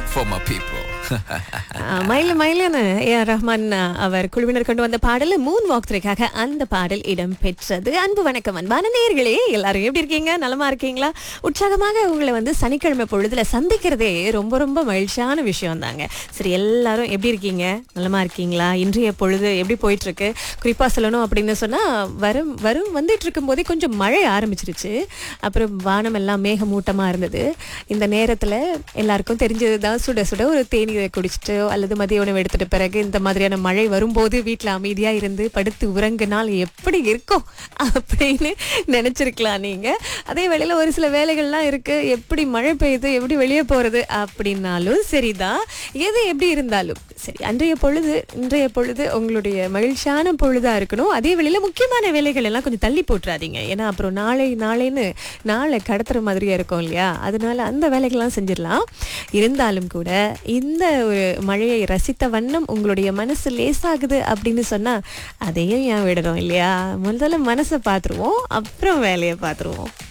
for my people. ஆஹ் மயில மயிலன்னு A R Rahman ஆஹ், அவர் குழுவினர் கொண்டு வந்த பாடல் மூன் வாக் த்ரீக்காக அந்த பாடல் இடம் பெற்றது அன்பு வணக்கம் அன்பான நேயர்களே எல்லாரும் எப்படி இருக்கீங்க நலமா இருக்கீங்களா உற்சாகமாக உங்களை வந்து சனிக்கிழமை பொழுதுல சந்திக்கிறதே ரொம்ப ரொம்ப மகிழ்ச்சியான விஷயம் தாங்க சரி எல்லாரும் எப்படி இருக்கீங்க நலமா இருக்கீங்களா இன்றைய பொழுது எப்படி போயிட்டு இருக்கு குறிப்பா சொல்லணும் அப்படின்னு சொன்னா வரும் வரும் வந்துட்டு இருக்கும் போதே கொஞ்சம் மழை ஆரம்பிச்சிருச்சு அப்புறம் வானம் எல்லாம் மேகமூட்டமா இருந்தது இந்த நேரத்துல எல்லாருக்கும் தெரிஞ்சதுதான் சுட சுட ஒரு தேநீரை குடிச்சிட்டு அல்லது மதிய உணவு எடுத்துட்ட பிறகு இந்த மாதிரியான மழை வரும்போது வீட்ல அமைதியா இருந்து படுத்து உறங்கினால் எப்படி இருக்கும் அப்படின்னு நினைச்சிருக்கலாம் நீங்க அதே வேளையில ஒரு சில வேலைகள்லாம் இருக்கு எப்படி மழை பெய்யுது எப்படி வெளியே போறது அப்படின்னாலும் சரிதான் எது எப்படி இருந்தாலும் சரி அன்றைய பொழுது இன்றைய பொழுது உங்களுடைய மகிழ்ச்சியான பொழுதா இருக்கணும் அதே வேளையில முக்கியமான வேலைகள் எல்லாம் கொஞ்சம் தள்ளி போட்டுறாதீங்க ஏன்னா அப்புறம் நாளை நாளைன்னு நாளை கடத்துற மாதிரியா இருக்கும் இல்லையா அதனால அந்த வேலைகள்லாம் செஞ்சிடலாம் இருந்தாலும் கூட இந்த ஒரு மழையை ரசித்த வண்ணம் உங்களுடைய மனசு லேசாகுது அப்படின்னு சொன்னா அதையும் ஏன் விடணும் இல்லையா முதல்ல மனசை பார்த்துருவோம் அப்புறம் வேலையை பார்த்துருவோம்